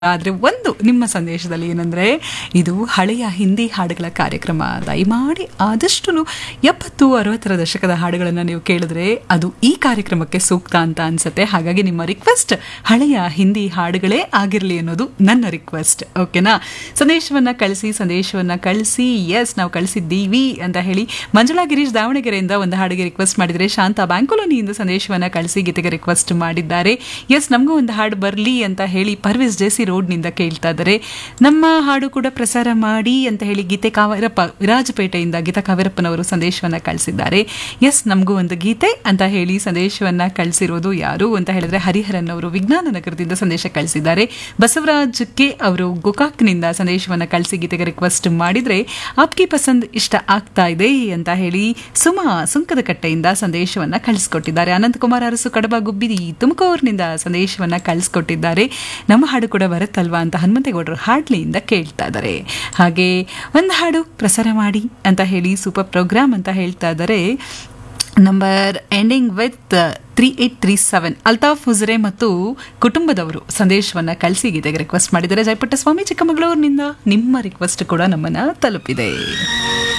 ಆದರೆ ಒಂದು ನಿಮ್ಮ ಸಂದೇಶದಲ್ಲಿ ಏನಂದರೆ ಇದು ಹಳೆಯ ಹಿಂದಿ ಹಾಡುಗಳ ಕಾರ್ಯಕ್ರಮ ದಯಮಾಡಿ ಆದಷ್ಟು ಎಪ್ಪತ್ತು ಅರವತ್ತರ ದಶಕದ ಹಾಡುಗಳನ್ನು ನೀವು ಕೇಳಿದ್ರೆ ಅದು ಈ ಕಾರ್ಯಕ್ರಮಕ್ಕೆ ಸೂಕ್ತ ಅಂತ ಅನ್ಸುತ್ತೆ ಹಾಗಾಗಿ ನಿಮ್ಮ ರಿಕ್ವೆಸ್ಟ್ ಹಳೆಯ ಹಿಂದಿ ಹಾಡುಗಳೇ ಆಗಿರಲಿ ಅನ್ನೋದು ನನ್ನ ರಿಕ್ವೆಸ್ಟ್ ಓಕೆನಾ ಸಂದೇಶವನ್ನು ಕಳಿಸಿ ಸಂದೇಶವನ್ನು ಕಳಿಸಿ ಎಸ್ ನಾವು ಕಳಿಸಿದ್ದೀವಿ ಅಂತ ಹೇಳಿ ಮಂಜುಳಾ ಗಿರೀಶ್ ದಾವಣಗೆರೆಯಿಂದ ಒಂದು ಹಾಡಿಗೆ ರಿಕ್ವೆಸ್ಟ್ ಮಾಡಿದರೆ ಶಾಂತ ಬ್ಯಾಂಕೋಲೋನಿಯಿಂದ ಸಂದೇಶವನ್ನು ಕಳಿಸಿ ಗೀತೆಗೆ ರಿಕ್ವೆಸ್ಟ್ ಮಾಡಿದ್ದಾರೆ ಎಸ್ ನಮಗೂ ಒಂದು ಹಾಡು ಬರಲಿ ಅಂತ ಹೇಳಿ ಪರ್ವಿಸ್ ಜೆಸಿ ರೋಡ್ನಿಂದ ಕೇಳ್ತಾ ಇದ್ದಾರೆ ನಮ್ಮ ಹಾಡು ಕೂಡ ಪ್ರಸಾರ ಮಾಡಿ ಅಂತ ಹೇಳಿ ಗೀತೆ ಕಾವೇರಪ್ಪ ವಿರಾಜಪೇಟೆಯಿಂದ ಗೀತಾ ಕಾವೇರಪ್ಪನವರು ಸಂದೇಶವನ್ನು ಕಳಿಸಿದ್ದಾರೆ ಎಸ್ ನಮಗೂ ಒಂದು ಗೀತೆ ಅಂತ ಹೇಳಿ ಸಂದೇಶವನ್ನು ಕಳಿಸಿರೋದು ಯಾರು ಅಂತ ಹೇಳಿದ್ರೆ ಹರಿಹರನ್ ಅವರು ವಿಜ್ಞಾನ ನಗರದಿಂದ ಸಂದೇಶ ಕಳಿಸಿದ್ದಾರೆ ಬಸವರಾಜ್ ಕೆ ಅವರು ಗೋಕಾಕ್ನಿಂದ ಸಂದೇಶವನ್ನು ಕಳಿಸಿ ಗೀತೆಗೆ ರಿಕ್ವೆಸ್ಟ್ ಮಾಡಿದ್ರೆ ಆಪ್ಕಿ ಪಸಂದ್ ಇಷ್ಟ ಆಗ್ತಾ ಇದೆ ಅಂತ ಹೇಳಿ ಸುಮಾ ಸುಂಕದ ಕಟ್ಟೆಯಿಂದ ಸಂದೇಶವನ್ನ ಕಳಿಸ್ಕೊಟ್ಟಿದ್ದಾರೆ ಅನಂತಕುಮಾರ್ ಅರಸು ಕಡಬ ಗುಬ್ಬಿದಿ ತುಮಕೂರಿನಿಂದ ಸಂದೇಶವನ್ನ ಕಳಿಸ್ಕೊಟ್ಟಿದ್ದಾರೆ ನಮ್ಮ ಹಾಡು ಕೂಡ ಬರುತ್ತಲ್ವಾ ಅಂತ ಹನುಮಂತೇಗೌಡರು ಹಾಡ್ಲಿಯಿಂದ ಕೇಳ್ತಾ ಇದ್ದಾರೆ ಹಾಗೆ ಒಂದು ಹಾಡು ಪ್ರಸಾರ ಮಾಡಿ ಅಂತ ಹೇಳಿ ಸೂಪರ್ ಪ್ರೋಗ್ರಾಮ್ ಅಂತ ಹೇಳ್ತಾ ಇದ್ದಾರೆ number ending with three eight three seven Altaf Hujre ಮತ್ತು ಕುಟುಂಬದವರು ಸಂದೇಶವನ್ನು ಕಳಿಸಿ ಗೀತೆಗೆ ರಿಕ್ವೆಸ್ಟ್ ಮಾಡಿದ್ದಾರೆ ಜಯಪುಟ್ಟ ಸ್ವಾಮಿ ಚಿಕ್ಕಮಗಳೂರಿನಿಂದ ನಿಮ್ಮ ರಿಕ್ವೆಸ್ಟ್ ಕೂಡ ನಮ್ಮನ್ನ ತಲುಪಿದೆ